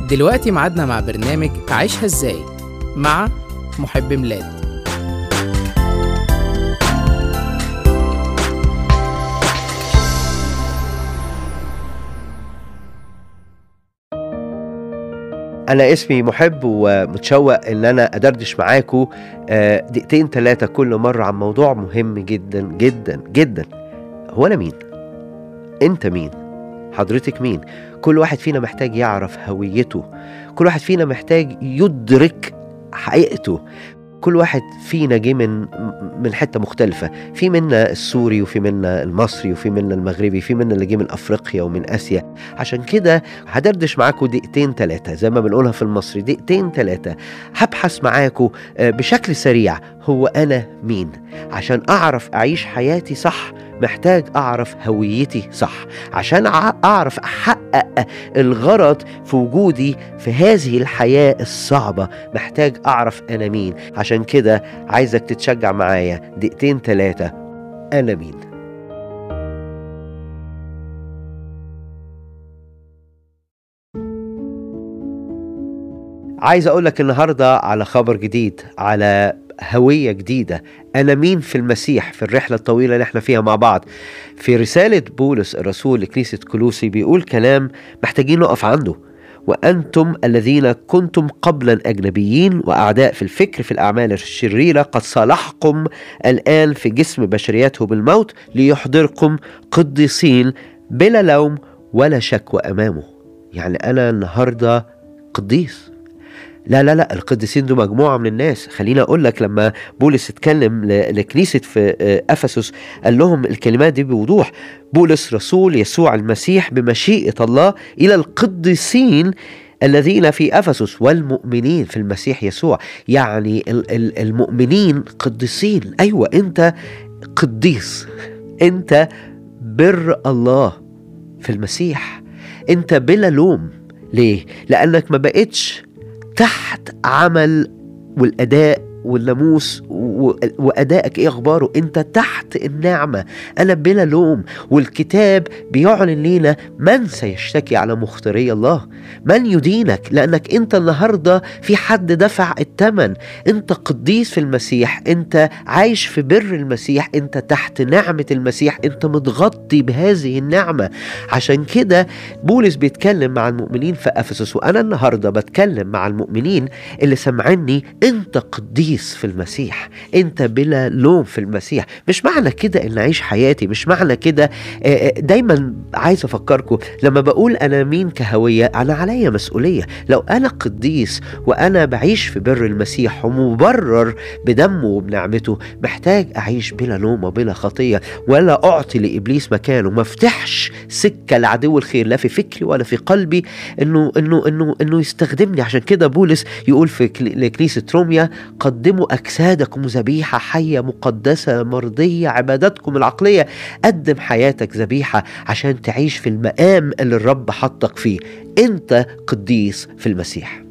دلوقتي ميعادنا مع برنامج عيشها ازاي مع محب ميلاد أنا اسمي محب ومتشوق إن أنا أدردش معاكم آه، دقيقتين ثلاثة كل مرة عن موضوع مهم جدا جدا جدا هو أنا مين؟ أنت مين؟ حضرتك مين؟ كل واحد فينا محتاج يعرف هويته كل واحد فينا محتاج يدرك حقيقته كل واحد فينا جه من من حته مختلفه في منا السوري وفي منا المصري وفي منا المغربي في منا اللي جه من افريقيا ومن اسيا عشان كده هدردش معاكم دقيقتين ثلاثه زي ما بنقولها في المصري دقيقتين ثلاثه هبحث معاكم آه، بشكل سريع هو انا مين عشان اعرف اعيش حياتي صح محتاج اعرف هويتي صح عشان أع- اعرف احقق الغرض في وجودي في هذه الحياه الصعبه محتاج اعرف انا مين عشان كده عايزك تتشجع معايا دقيقتين ثلاثه انا مين عايز اقول لك النهارده على خبر جديد على هويه جديده انا مين في المسيح في الرحله الطويله اللي احنا فيها مع بعض في رساله بولس الرسول لكنيسه كلوسي بيقول كلام محتاجين نقف عنده وانتم الذين كنتم قبلا اجنبيين واعداء في الفكر في الاعمال الشريره قد صالحكم الان في جسم بشريته بالموت ليحضركم قديسين بلا لوم ولا شكوى امامه يعني انا النهارده قديس لا لا لا القديسين دول مجموعه من الناس خليني اقول لك لما بولس اتكلم ل- لكنيسه في آه، افسس قال لهم الكلمات دي بوضوح بولس رسول يسوع المسيح بمشيئه الله الى القديسين الذين في افسس والمؤمنين في المسيح يسوع يعني ال- ال- المؤمنين قديسين ايوه انت قديس انت بر الله في المسيح انت بلا لوم ليه لانك ما بقتش تحت عمل والاداء والناموس و- وادائك ايه اخباره انت تحت النعمه انا بلا لوم والكتاب بيعلن لينا من سيشتكي على مختاري الله من يدينك لانك انت النهارده في حد دفع الثمن انت قديس في المسيح انت عايش في بر المسيح انت تحت نعمه المسيح انت متغطي بهذه النعمه عشان كده بولس بيتكلم مع المؤمنين في افسس وانا النهارده بتكلم مع المؤمنين اللي سمعني انت قديس في المسيح انت بلا لوم في المسيح مش معنى كده ان اعيش حياتي مش معنى كده آه، آه، دايما عايز افكركم لما بقول انا مين كهويه انا عليا مسؤوليه لو انا قديس وانا بعيش في بر المسيح ومبرر بدمه وبنعمته محتاج اعيش بلا لوم وبلا خطيه ولا اعطي لابليس مكانه ما افتحش سكه لعدو الخير لا في فكري ولا في قلبي انه انه انه انه يستخدمني عشان كده بولس يقول في كل- لكنيسه روميا قدموا اجسادكم ذبيحه حيه مقدسه مرضيه عبادتكم العقليه قدم حياتك ذبيحه عشان تعيش في المقام اللي الرب حطك فيه انت قديس في المسيح